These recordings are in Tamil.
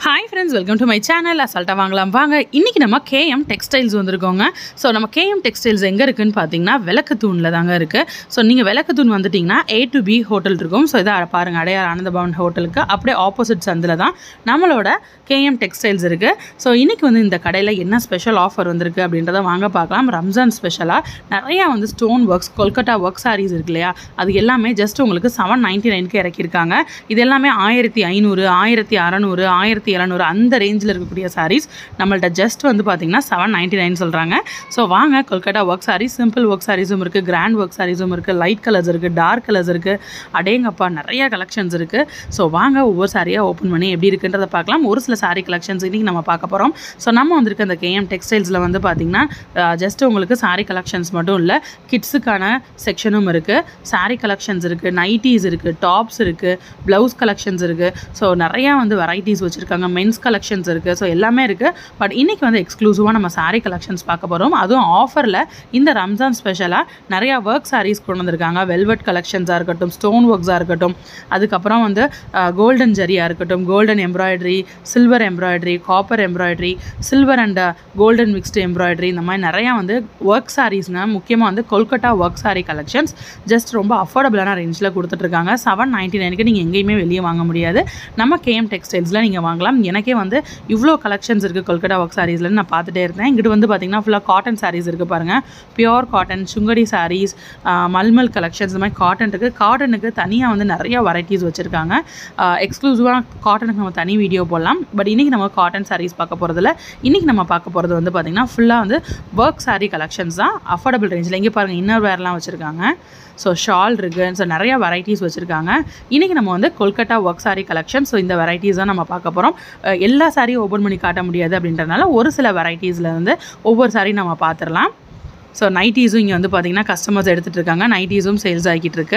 hi friends welcome to my channel அசால்ட்டாக வாங்கலாம் வாங்க இன்றைக்கி நம்ம கேஎம் டெக்ஸ்டைல்ஸ் வந்திருக்கோங்க ஸோ நம்ம கேஎம் டெக்ஸ்டைல்ஸ் எங்கே இருக்குன்னு பார்த்தீங்கன்னா விளக்கத்தூணில் தாங்க இருக்குது ஸோ நீங்கள் விளக்கத்தூண் வந்துட்டிங்கன்னா ஏ டு பி ஹோட்டல் இருக்கும் ஸோ இதை பாருங்கள் அடையார் ஆனந்த பவன் ஹோட்டலுக்கு அப்படியே ஆப்போசிட் சந்தில் தான் நம்மளோட கேஎம் டெக்ஸ்டைல்ஸ் இருக்குது ஸோ இன்றைக்கி வந்து இந்த கடையில் என்ன ஸ்பெஷல் ஆஃபர் வந்திருக்கு அப்படின்றத வாங்க பார்க்கலாம் ரம்ஜான் ஸ்பெஷலாக நிறையா வந்து stone works Kolkata work sarees இருக்கு இல்லையா அது எல்லாமே ஜஸ்ட் உங்களுக்கு செவன் நைன்ட்டி நைனுக்கு இறக்கியிருக்காங்க இது எல்லாமே ஆயிரத்தி ஐநூறு ஆயிரத்தி அறநூறு ஆயிரத்தி எழுநூறு அந்த ரேஞ்சில் இருக்கக்கூடிய சாரீஸ் நம்மள்ட்ட ஜஸ்ட் வந்து பார்த்தீங்கன்னா செவன் நைன்ட்டி நைன் சொல்கிறாங்க ஸோ வாங்க Kolkata work sarees simple work சாரீஸும் இருக்குது கிராண்ட் ஒர்க் சாரீஸும் இருக்குது லைட் கலர்ஸ் இருக்குது டார்க் கலர்ஸ் இருக்குது அடேங்கப்பா நிறைய கலெக்ஷன்ஸ் இருக்குது ஸோ வாங்க ஒவ்வொரு சாரியாக ஓப்பன் பண்ணி எப்படி இருக்குன்றதை பார்க்கலாம் ஒரு சில சாரீ கலெக்ஷன்ஸ் இன்றைக்கி நம்ம பார்க்க போகிறோம் ஸோ நம்ம வந்திருக்க அந்த கேஎம் டெக்ஸ்டைல்ஸில் வந்து பார்த்திங்கன்னா ஜஸ்ட் உங்களுக்கு சாரீ கலெக்ஷன்ஸ் மட்டும் இல்லை கிட்ஸுக்கான செக்ஷனும் இருக்குது சாரீ கலெக்ஷன்ஸ் இருக்குது நைட்டிஸ் இருக்குது டாப்ஸ் இருக்குது ப்ளவுஸ் கலெக்ஷன்ஸ் இருக்குது ஸோ நிறையா வந்து வெரைட்டிஸ் வச்சுருக்காங்க மென்ஸ் கலெக்ஷன்ஸ் இருக்குது ஸோ எல்லாமே இருக்குது பட் இன்றைக்கி வந்து எக்ஸ்க்ளூசிவாக நம்ம சாரீ கலெக்ஷன்ஸ் பார்க்க போகிறோம் அதுவும் ஆஃபரில் இந்த ரம்ஜான் ஸ்பெஷலாக நிறையா ஒர்க் சாரீஸ் கொண்டு வந்திருக்காங்க வெல்வெட் கலெக்ஷன்ஸாக இருக்கட்டும் ஸ்டோன் ஒர்க்ஸாக இருக்கட்டும் அதுக்கப்புறம் வந்து கோல்டன் ஜரியாக இருக்கட்டும் golden embroidery silver embroidery copper embroidery silver and golden mixed embroidery இந்த மாதிரி நிறையா வந்து ஒர்க் சாரீஸ்னால் முக்கியமாக வந்து Kolkata work saree collections just ரொம்ப அஃபோர்டபுளான ரேஞ்சில் கொடுத்துட்ருக்காங்க செவன் நைன்ட்டி நைனுக்கு நீங்கள் எங்கேயுமே வெளியே வாங்க முடியாது நம்ம கேஎம் டெக்ஸ்டைல்ஸில் நீங்கள் வாங்கலாம் எனக்கே வந்து இவ்வளோ கலெக்ஷன்ஸ் இருக்குது கொல்கட்டா ஒர்க் சாரீஸில் நான் பார்த்துட்டே இருந்தேன் இங்கிட்டு வந்து பார்த்திங்கன்னா ஃபுல்லாக காட்டன் சாரீஸ் இருக்குது பாருங்கள் pure cotton Sungudi sarees mulmul collections இந்த மாதிரி காட்டன் இருக்குது காட்டனுக்கு தனியாக வந்து நிறைய வெரைட்டிஸ் வச்சுருக்காங்க எக்ஸ்க்ளூசிவாக காட்டனுக்கு நம்ம தனி வீடியோ போடலாம் பட் இன்றைக்கி நம்ம காட்டன் சாரீஸ் பார்க்க போகிறதில்ல இன்றைக்கி நம்ம பார்க்க போகிறது வந்து பார்த்திங்கன்னா ஃபுல்லாக வந்து ஒர்க் சாரீ கலெக்ஷன்ஸ் தான் அஃபோர்டபுள் ரேஞ்சில் இங்கே பாருங்கள் இன்னர் வேர்லாம் வச்சுருக்காங்க ஸோ ஷால் இருக்குது ஸோ நிறையா வெரைட்டிஸ் வச்சுருக்காங்க இன்றைக்கி நம்ம வந்து Kolkata work saree collection so இந்த வெரைட்டிஸ் தான் நம்ம பார்க்க போகிறோம் எல்லா சாரியும் ஓப்பன் பண்ணி காட்ட முடியாது அப்படின்றனால ஒரு சில வெரைட்டிஸில் வந்து ஒவ்வொரு சாரியும் நம்ம பார்த்துடலாம் ஸோ நைட்டிஸும் இங்கே வந்து பார்த்திங்கன்னா கஸ்டமர்ஸ் எடுத்துகிட்டு இருக்காங்க நைட்டிஸும் சேல்ஸ் ஆகிக்கிட்டு இருக்கு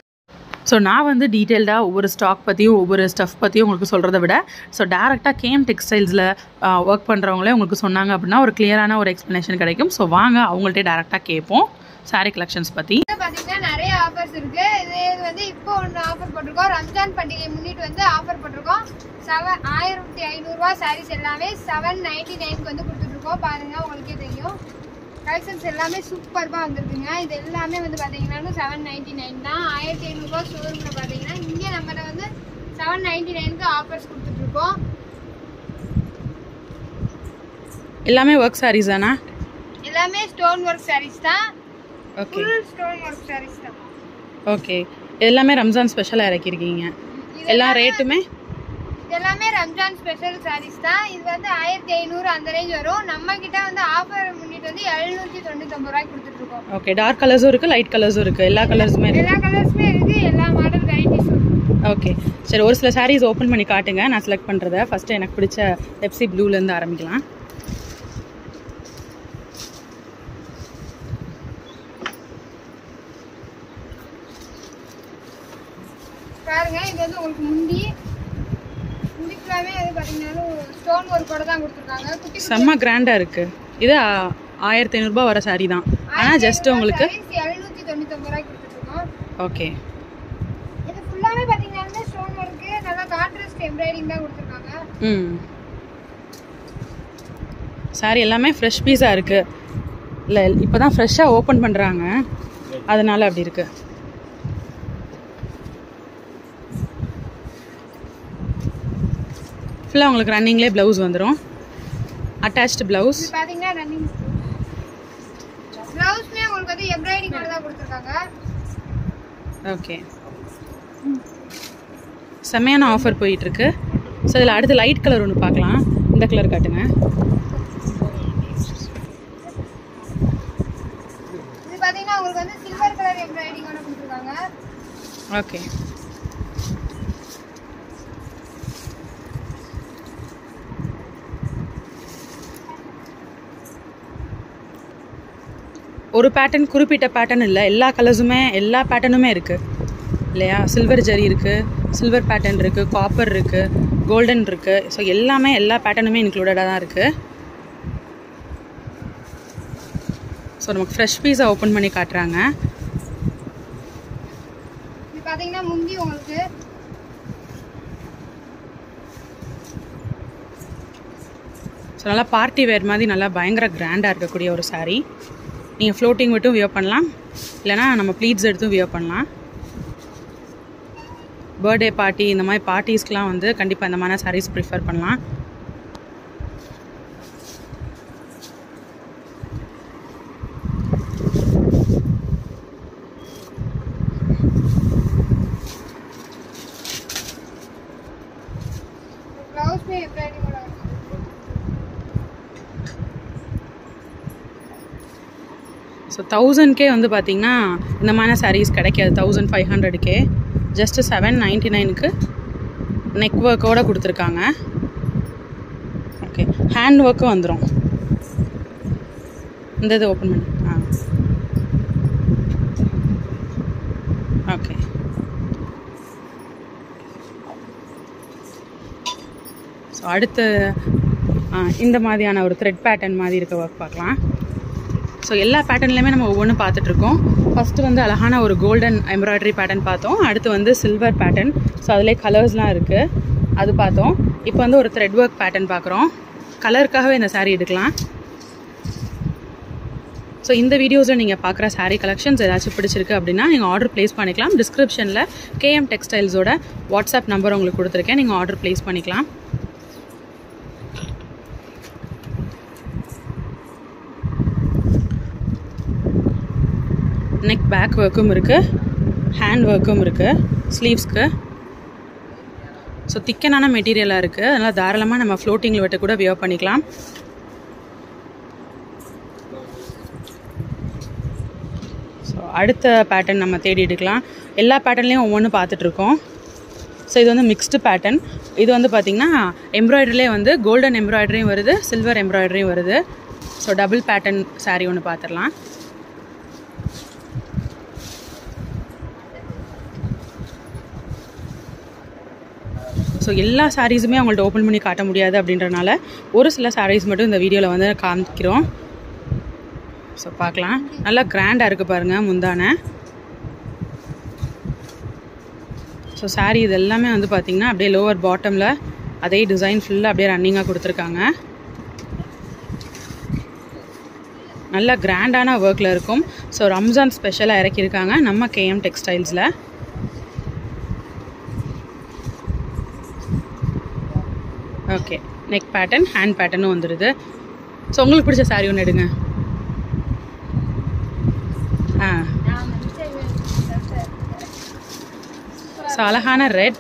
ஸோ நான் வந்து டீட்டெயில்டாக ஒவ்வொரு ஸ்டாக் பற்றியும் ஒவ்வொரு ஸ்டஃப் பற்றியும் உங்களுக்கு சொல்கிறத விட ஸோ டேரெக்டாக கேம் டெக்ஸ்டைல்ஸில் ஒர்க் பண்ணுறவங்களே உங்களுக்கு சொன்னாங்க அப்படின்னா ஒரு கிளியரான ஒரு எக்ஸ்ப்ளனேஷன் கிடைக்கும் ஸோ வாங்க அவங்கள்ட்ட டேரெக்டாக கேட்போம் சாரீ கலெக்ஷன்ஸ் பற்றி பாத்தீங்கன்னா நிறைய ஆஃபர்ஸ் இருக்கு இது வந்து இப்போ ஒன்று ஆஃபர் போட்டிருக்கோம் ரம்ஜான் பண்டிகை முன்னிட்டு வந்து ஆஃபர் போட்டிருக்கோம் செவன் ஆயிரத்தி ஐநூறுரூவா சாரீஸ் எல்லாமே செவன் நைன்டி நைனுக்கு வந்து கொடுத்துட்ருக்கோம் பாருங்க உங்களுக்கே தெரியும் கலெக்ஷன்ஸ் எல்லாமே சூப்பர்பாக வந்திருக்குங்க இது எல்லாமே வந்து பார்த்தீங்கன்னா செவன் நைன்டி நைன் தான் ஆயிரத்தி ஐநூறுரூவா ஷோரூமில் பார்த்தீங்கன்னா இங்கே நம்மள வந்து செவன் நைன்டி நைனுக்கு ஆஃபர்ஸ் கொடுத்துட்ருக்கோம் எல்லாமே ஒர்க் சாரீஸ் தானா எல்லாமே ஸ்டோன் ஒர்க் சாரீஸ் தான் okay full stone work sarees தான் ஓகே எல்லாமே ரம்ஜான் ஸ்பெஷலாக இறக்கியிருக்கீங்க எல்லா ரேட்டுமே இது எல்லாமே ரம்ஜான் ஸ்பெஷல் சாரீஸ் தான் இது வந்து ஆயிரத்தி ஐநூறு அந்த ரேஞ்ச் வரும் நம்ம கிட்ட வந்து ஆஃபர் முன்னிட்டு வந்து எழுநூத்தி தொண்ணூத்தொம்பது ரூபாய்க்கு கொடுத்துட்டு இருக்கோம் ஓகே டார்க் கலர்ஸும் இருக்குது லைட் கலர்ஸும் இருக்குது எல்லா கலர்ஸுமே இருக்குது எல்லா கலர்ஸுமே இருக்கு எல்லா மாடல் வெரைட்டிஸும் ஓகே சரி ஒரு சில சாரீஸ் ஓப்பன் பண்ணி காட்டுங்க நான் செலக்ட் பண்ணுறத ஃபஸ்ட்டு எனக்கு பிடிச்ச பெப்சி ப்ளூலேருந்து ஆரம்பிக்கலாம் பாருங்க இது வந்து உங்களுக்கு முந்தி முந்தி ஃபுல்லாமே வந்து பாத்தீங்கன்னா ஸ்டோன் ஒர்க்கோட தான் கொடுத்துருக்காங்க குட்டி செம்ம கிராண்டாக இருக்குது இது ஆ- ஆயிரத்தி ஐநூறுரூபா வர சாரீ தான் ஆனால் ஜஸ்ட் உங்களுக்கு எழுநூத்தி தொண்ணூத்தொம்பது ரூபாய்க்கு கொடுத்துட்டு இருக்கோம் ஓகே இது ஃபுல்லாமே பாத்தீங்கன்னா ஸ்டோன் ஒர்க்கு நல்லா கான்ட்ராஸ்ட் எம்ப்ராய்டிங் தான் கொடுத்துருக்காங்க ம் சாரி எல்லாமே ஃப்ரெஷ் பீஸாக இருக்குது இல்லை இப்போ தான் ஃப்ரெஷ்ஷாக ஓப்பன் பண்ணுறாங்க அதனால அப்படி இருக்குது ஃபுல்லாக உங்களுக்கு ரன்னிங்லேயே ப்ளவுஸ் வந்துடும் அட்டாச்டு ப்ளவுஸ் இது பாத்தீங்கன்னா ரன்னிங் ப்ளவுஸ்மே உங்களுக்கு வந்து எம்ப்ராய்டிங் தான் கொடுத்துருக்காங்க ஓகே செம்மையான ஆஃபர் போயிட்டுருக்கு ஸோ இதில் அடுத்து லைட் கலர் ஒன்று பார்க்கலாம் இந்த கலர் காட்டுங்க இது பாத்தீங்கன்னா உங்களுக்கு வந்து சில்வர் கலர் எம்ப்ராய்டிங்கோட கொடுத்துருக்காங்க ஓகே ஒரு பேட்டர்ன் குறிப்பிட்ட பேட்டர்ன் இல்லை எல்லா கலர்ஸுமே எல்லா பேட்டர்னுமே இருக்குது இல்லையா சில்வர் ஜரி இருக்குது சில்வர் பேட்டர்ன் இருக்குது காப்பர் இருக்குது கோல்டன் இருக்குது ஸோ எல்லாமே எல்லா பேட்டர்னுமே இன்க்ளூடடாக தான் இருக்குது ஸோ நமக்கு ஃப்ரெஷ் பீஸை ஓப்பன் பண்ணி காட்டுறாங்க இது பாத்தீங்கன்னா முந்தி உங்களுக்கு ஸோ நல்லா பார்ட்டி வேர் மாதிரி நல்லா பயங்கர கிராண்டாக இருக்கக்கூடிய ஒரு saree நீங்கள் ஃப்ளோட்டிங் மட்டும் வியர் பண்ணலாம் இல்லைனா நம்ம ப்ளீட்ஸ் எடுத்தும் வியர் பண்ணலாம் பர்த்டே பார்ட்டி இந்த மாதிரி பார்ட்டிஸ்க்கெலாம் வந்து கண்டிப்பாக இந்த மாதிரி sarees ப்ரிஃபர் பண்ணலாம் ப்ளவுஸ்மே எம்ப்ராய்டிங் கூட வரும் ஸோ தௌசண்ட்கே வந்து பார்த்தீங்கன்னா இந்த மாதிரி sarees கிடைக்காது தௌசண்ட் ஃபைவ் ஹண்ட்ரடுக்கே ஜஸ்ட்டு செவன் நைன்ட்டி நைனுக்கு நெக் ஒர்க்கோட கொடுத்துருக்காங்க ஓகே ஹேண்ட் ஒர்க்கும் வந்துடும் இந்த இது ஓப்பன் பண்ணி ஆ ஓகே ஸோ அடுத்து ஆ, இந்த மாதிரியான ஒரு த்ரெட் பேட்டர்ன் மாதிரி இருக்க ஒர்க் பார்க்கலாம் ஸோ எல்லா பேட்டர்ன்லையுமே நம்ம ஒவ்வொன்றும் பார்த்துட்ருக்கோம் ஃபஸ்ட்டு வந்து அழகான ஒரு கோல்டன் எம்ப்ராய்டரி பேட்டர்ன் பார்த்தோம் அடுத்து வந்து சில்வர் பேட்டர்ன் ஸோ அதிலே கலர்ஸ்லாம் இருக்குது அது பார்த்தோம் இப்போ வந்து ஒரு த்ரெட் ஒர்க் பேட்டர்ன் பார்க்குறோம் கலருக்காகவே இந்த saree எடுக்கலாம் ஸோ இந்த வீடியோஸில் நீங்கள் பார்க்குற saree கலெக்ஷன்ஸ் ஏதாச்சும் பிடிச்சிருக்கு அப்படின்னா நீங்கள் ஆர்டர் ப்ளேஸ் பண்ணிக்கலாம் டிஸ்கிரிப்ஷனில் கேஎம் டெக்ஸ்டைல்ஸோட வாட்ஸ்அப் நம்பர் உங்களுக்கு கொடுத்துருக்கேன் நீங்கள் ஆர்டர் ப்ளேஸ் பண்ணிக்கலாம் நெக் பேக் ஒர்க்கும் இருக்குது ஹேண்ட் ஒர்க்கும் இருக்குது ஸ்லீவ்ஸ்க்கு ஸோ திக்கனான மெட்டீரியலாக இருக்குது அதனால் தாராளமாக நம்ம ஃப்ளோட்டிங்கில் விட்டு கூட வியர் பண்ணிக்கலாம் ஸோ அடுத்த பேட்டர்ன் நம்ம தேடி எடுக்கலாம் எல்லா பேட்டர்ன்லேயும் ஒவ்வொன்று பார்த்துட்ருக்கோம் ஸோ இது வந்து மிக்ஸ்டு பேட்டர்ன் இது வந்து பார்த்திங்கன்னா எம்ப்ராய்டரிலே வந்து கோல்டன் எம்ப்ராய்டரியும் வருது சில்வர் எம்ப்ராய்டரியும் வருது ஸோ டபுள் பேட்டர்ன் saree ஒன்று பார்த்துடலாம் ஸோ எல்லா சாரீஸுமே அவங்கள்ட்ட ஓப்பன் பண்ணி காட்ட முடியாது அப்படின்றனால ஒரு சில சாரீஸ் மட்டும் இந்த வீடியோவில் வந்து காமிக்கிறோம் ஸோ பார்க்கலாம் நல்லா கிராண்டாக இருக்குது பாருங்கள் முந்தான ஸோ saree இது எல்லாமே வந்து பார்த்திங்கன்னா அப்படியே லோவர் பாட்டமில் அதே டிசைன் ஃபுல்லாக அப்படியே ரன்னிங்காக கொடுத்துருக்காங்க நல்ல கிராண்டான ஒர்க்கில் இருக்கும் ஸோ ரம்ஜான் ஸ்பெஷலாக இறக்கியிருக்காங்க நம்ம கேஎம் டெக்ஸ்டைல்ஸில் ஓகே நெக் பேட்டர்ன் ஹேண்ட் பேட்டர்னும் வந்துடுது ஸோ உங்களுக்கு பிடிச்ச saree ஒன்று எடுங்க ஆ ஸோ அழகான red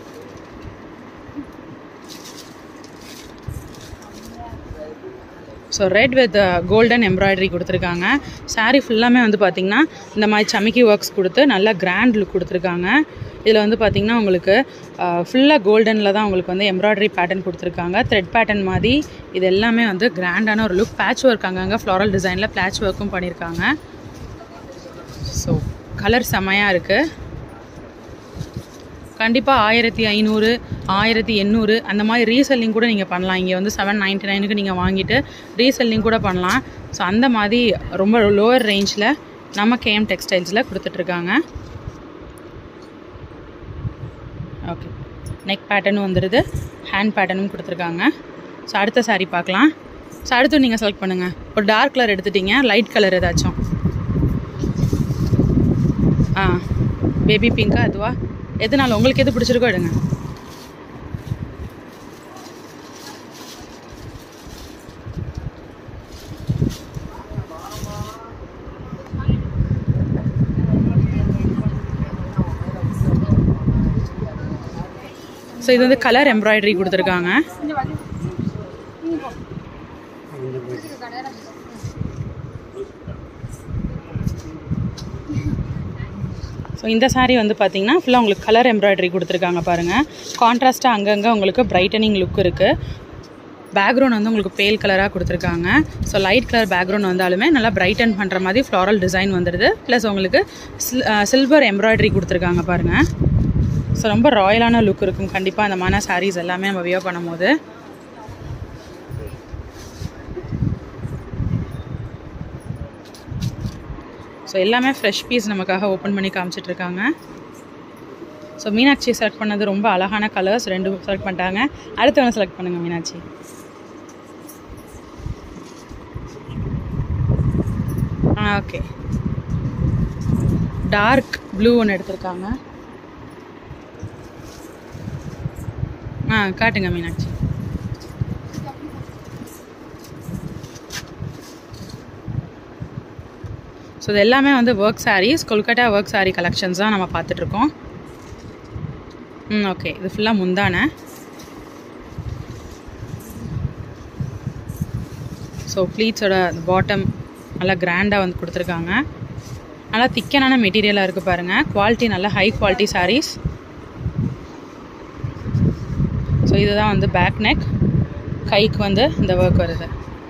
so red with golden embroidery கொடுத்துருக்காங்க saree ஃபுல்லாமே வந்து பார்த்திங்கன்னா இந்த மாதிரி சமிக்கி ஒர்க்ஸ் கொடுத்து நல்லா கிராண்ட் லுக் கொடுத்துருக்காங்க இதில் வந்து பார்த்திங்கன்னா உங்களுக்கு ஃபுல்லாக கோல்டனில் தான் உங்களுக்கு வந்து எம்ப்ராய்டரி பேட்டர்ன் கொடுத்துருக்காங்க த்ரெட் பேட்டர்ன் மாதிரி இது எல்லாமே வந்து கிராண்டான ஒரு லுக் பேட்ச் ஒர்க் அங்கங்கே ஃப்ளாரல் டிசைனில் பேட்ச் ஒர்க்கும் பண்ணியிருக்காங்க ஸோ கலர் செமையாக இருக்குது கண்டிப்பாக ஆயிரத்தி ஐநூறு ஆயிரத்தி எண்ணூறு அந்த மாதிரி ரீசெல்லிங் கூட நீங்கள் பண்ணலாம் இங்கே வந்து செவன் நைன்ட்டி நைனுக்கு நீங்கள் வாங்கிட்டு ரீசெல்லிங் கூட பண்ணலாம் ஸோ அந்த மாதிரி ரொம்ப லோவர் ரேஞ்சில் நம்ம கேஎம் டெக்ஸ்டைல்ஸில் கொடுத்துட்ருக்காங்க ஓகே நெக் பேட்டர்னும் வந்துடுது ஹேண்ட் பேட்டர்னும் கொடுத்துருக்காங்க ஸோ அடுத்த saree பார்க்கலாம் ஸோ அடுத்து நீங்கள் செலக்ட் பண்ணுங்கள் ஒரு டார்க் கலர் எடுத்துட்டீங்க லைட் கலர் ஏதாச்சும் ஆ பேபி பிங்கா அதுவா எதுனால உங்களுக்கு எது பிடிச்சிருக்கோ எடுங்க ஸோ இது வந்து கலர் எம்ப்ராய்டரி கொடுத்துருக்காங்க ஸோ இந்த saree வந்து பார்த்தீங்கன்னா ஃபுல்லாக உங்களுக்கு கலர் எம்ப்ராய்டரி கொடுத்துருக்காங்க பாருங்கள் கான்ட்ராஸ்ட்டாக அங்கங்கே உங்களுக்கு பிரைட்டனிங் லுக் இருக்குது பேக்ரவுண்ட் வந்து உங்களுக்கு பேல் கலராக கொடுத்துருக்காங்க ஸோ லைட் கலர் பேக்ரவுண்ட் வந்தாலுமே நல்லா பிரைட்டன் பண்ணுற மாதிரி ஃப்ளாரல் டிசைன் வந்துடுது ப்ளஸ் உங்களுக்கு சில்வர் எம்ப்ராய்டரி கொடுத்துருக்காங்க பாருங்கள் ஸோ ரொம்ப ராயலான லுக் இருக்கும் கண்டிப்பாக அந்த மாதிரி sarees எல்லாமே நம்ம வியர் பண்ணும்போது ஸோ எல்லாமே ஃப்ரெஷ் பீஸ் நமக்காக ஓப்பன் பண்ணி காமிச்சிட்டு இருக்காங்க ஸோ மீனாட்சி செலக்ட் பண்ணது ரொம்ப அழகான கலர்ஸ் ரெண்டு செலக்ட் பண்ணிட்டாங்க அடுத்து ஒன்று செலக்ட் பண்ணுங்கள் மீனாட்சி ஆ ஓகே டார்க் ப்ளூ ஒன்று எடுத்திருக்காங்க ஆ காட்டுங்க மீனாட்சி ஸோ இது எல்லாமே வந்து work sarees Kolkata work saree collections தான் நம்ம பார்த்துட்ருக்கோம் ம் ஓகே இது ஃபுல்லாக முந்தான ஸோ ப்ளீட்ஸோட பாட்டம் நல்லா கிராண்டாக வந்து கொடுத்துருக்காங்க நல்லா திக்கனான மெட்டீரியலாக இருக்குது பாருங்கள் குவாலிட்டி நல்லா ஹை குவாலிட்டி sarees ஸோ இதுதான் வந்து பேக் நெக் கைக்கு வந்து இந்த ஒர்க் வருது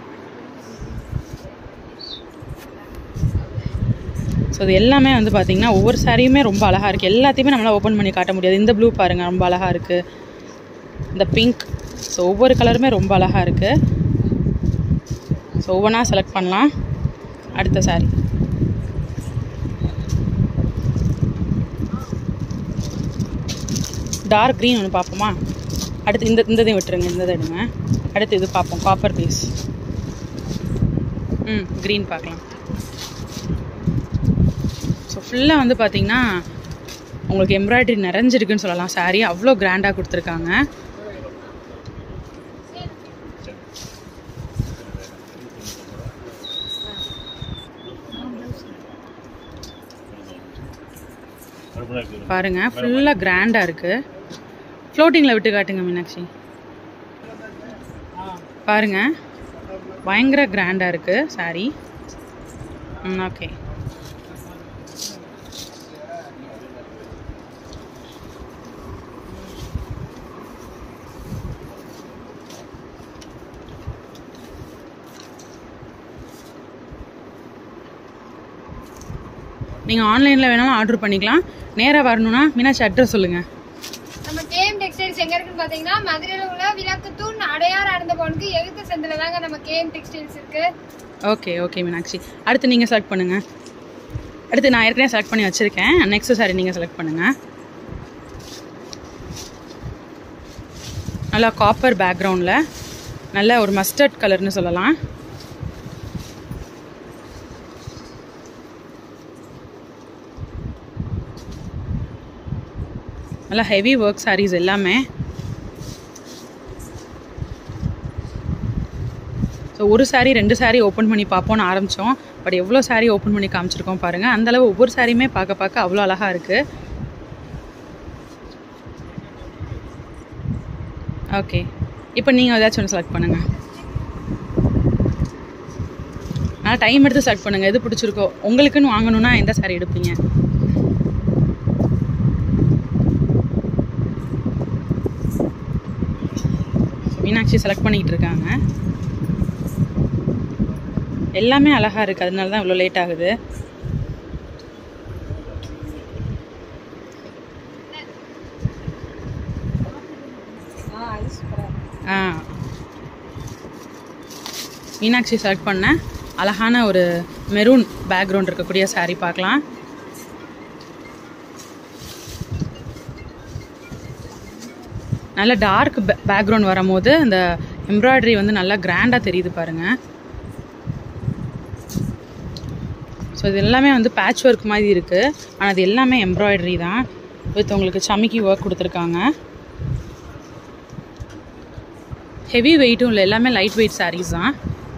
ஸோ இது எல்லாமே வந்து பார்த்திங்கன்னா ஒவ்வொரு சாரியுமே ரொம்ப அழகாக இருக்குது எல்லாத்தையுமே நம்மளால் ஓப்பன் பண்ணி காட்ட முடியாது இந்த ப்ளூ பாருங்கள் ரொம்ப அழகாக இருக்குது இந்த பிங்க் ஸோ ஒவ்வொரு கலருமே ரொம்ப அழகாக இருக்குது ஸோ ஒவ்வொன்றா செலக்ட் பண்ணலாம் அடுத்த சாரி டார்க் க்ரீன் ஒன்று பார்ப்போமா அடுத்து இந்த இந்த இதையும் விட்டுருங்க இந்த இதை எடுங்க அடுத்து இது பார்ப்போம் காப்பர் பீஸ் ம் க்ரீன் பார்க்கலாம் ஸோ ஃபுல்லாக வந்து பார்த்தீங்கன்னா உங்களுக்கு எம்ப்ராய்டரி நிறைஞ்சிருக்குன்னு சொல்லலாம் saree அவ்வளோ கிராண்டாக கொடுத்துருக்காங்க பாருங்க ஃபுல்லாக கிராண்டாக இருக்குது ஃப்ளோட்டிங்கில் விட்டு காட்டுங்க மீனாட்சி பாருங்க பயங்கர கிராண்டாக இருக்குது saree ம் ஓகே நீங்கள் ஆன்லைனில் வேணாலும் ஆர்டர் பண்ணிக்கலாம் நேராக வரணும்னா மீனாட்சி அட்ரஸ் சொல்லுங்கள் நம்ம கேஎம் டெக்ஸ்டைல்ஸ் எங்க இருக்குன்னு பாத்தீங்கன்னா மதுரையில உள்ள விளக்குத்தூண் அடையார் அடந்த போனுக்கு எகுத்த சந்தில தாங்க நம்ம கேஎம் டெக்ஸ்டைல்ஸ் இருக்கு ஓகே ஓகே மீனாட்சி அடுத்து நீங்கள் செலக்ட் பண்ணுங்கள் அடுத்து நான் ஏற்கனவே செலக்ட் பண்ணி வச்சுருக்கேன் நெக்ஸ்ட் சாரி நீங்கள் செலக்ட் பண்ணுங்கள் நல்லா காப்பர் பேக்ரவுண்டில் நல்ல ஒரு மஸ்டர்ட் கலர்னு சொல்லலாம் நல்லா ஹெவி ஒர்க் sarees எல்லாமே ஸோ ஒரு saree ரெண்டு saree ஓப்பன் பண்ணி பார்ப்போம்னு ஆரம்பித்தோம் பட் எவ்வளோ saree ஓப்பன் பண்ணி காமிச்சிருக்கோம் பாருங்கள் அந்தளவு ஒவ்வொரு சாரியுமே பார்க்க பார்க்க அவ்வளோ அழகாக இருக்குது ஓகே இப்போ நீங்கள் ஏதாச்சும் ஒன்று செலக்ட் பண்ணுங்கள் ஆனால் டைம் எடுத்து செலக்ட் பண்ணுங்கள் எது பிடிச்சிருக்கோ உங்களுக்குன்னு வாங்கணும்னா எந்த saree எடுப்பீங்க மீனாட்சி செலக்ட் பண்ணிக்கிட்டு இருக்காங்க எல்லாமே அழகாக இருக்குது அதனால தான் இவ்வளோ லேட் ஆகுது ஆ மீனாட்சி செலக்ட் பண்ண அழகான ஒரு மெரூன் பேக்ரவுண்ட் இருக்கக்கூடிய saree பார்க்கலாம் நல்ல டார்க் பேக்ரவுண்ட் வரும்போது அந்த எம்ப்ராய்டரி வந்து நல்லா கிராண்டாக தெரியுது பாருங்கள் ஸோ இது எல்லாமே வந்து பேட்ச் ஒர்க் மாதிரி இருக்குது ஆனால் அது எல்லாமே எம்ப்ராய்டரி தான் வித் உங்களுக்கு சமிக்கி ஒர்க் கொடுத்துருக்காங்க ஹெவி வெயிட்டும் இல்லை எல்லாமே லைட் வெயிட் sarees தான்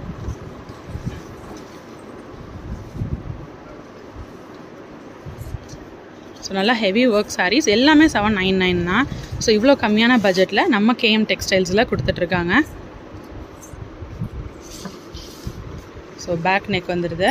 ஸோ நல்லா ஹெவி ஒர்க் sarees எல்லாமே செவன் நைன் நைன் தான் ஸோ இவ்வளோ கம்மியான பட்ஜெட்டில் நம்ம கேஎம் டெக்ஸ்டைல்ஸில் கொடுத்துட்ருக்காங்க ஸோ பேக் நெக் வந்துடுது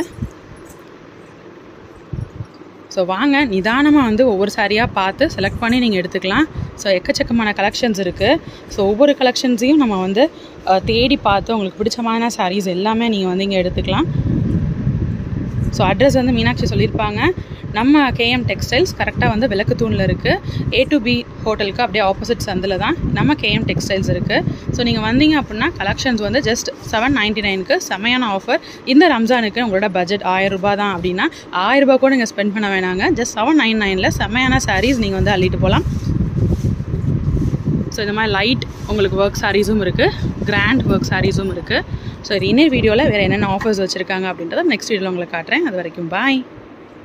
ஸோ வாங்க நிதானமாக வந்து ஒவ்வொரு சாரியாக பார்த்து செலக்ட் பண்ணி நீங்கள் எடுத்துக்கலாம் ஸோ எக்கச்சக்கமான கலெக்ஷன்ஸ் இருக்குது ஸோ ஒவ்வொரு கலெக்ஷன்ஸையும் நம்ம வந்து அஹ், தேடி பார்த்து உங்களுக்கு பிடிச்சமான சாரீஸ் எல்லாமே நீங்கள் வந்து இங்கே எடுத்துக்கலாம் ஸோ அட்ரஸ் வந்து மீனாட்சி சொல்லியிருப்பாங்க நம்ம கேஎம் டெக்ஸ்டைல்ஸ் கரெக்டாக வந்து விளக்குத்தூணில் இருக்குது ஏ டு பி ஹோட்டலுக்கு அப்படியே ஆப்போசிட் சந்தில் தான் நம்ம கேஎம் டெக்ஸ்டைல்ஸ் இருக்குது ஸோ நீங்கள் வந்தீங்க அப்படின்னா கலெக்ஷன்ஸ் வந்து ஜஸ்ட் செவன் நைன்ட்டி நைனுக்கு செமையான ஆஃபர் இந்த ரம்ஜானுக்கு உங்களோட பட்ஜெட் ஆயிரம் ரூபாய் தான் அப்படின்னா ஆயிரம் ரூபாய் கூட நீங்கள் ஸ்பெண்ட் பண்ண வேணாங்க ஜஸ்ட் செவன் நைன் நைனில் செமையான சாரீஸ் நீங்கள் வந்து அள்ளிட்டு போகலாம் ஸோ இந்த மாதிரி லைட் உங்களுக்கு ஒர்க் சாரீஸும் இருக்குது கிராண்ட் ஒர்க் சாரீஸும் இருக்குது ஸோ இது இன்னொரு வீடியோவில் வேறு என்னென்ன ஆஃபர்ஸ் வச்சுருக்காங்க அப்படின்றத நெக்ஸ்ட் வீடியோவில் உங்களுக்கு காட்டுறேன் அது வரைக்கும் பாய்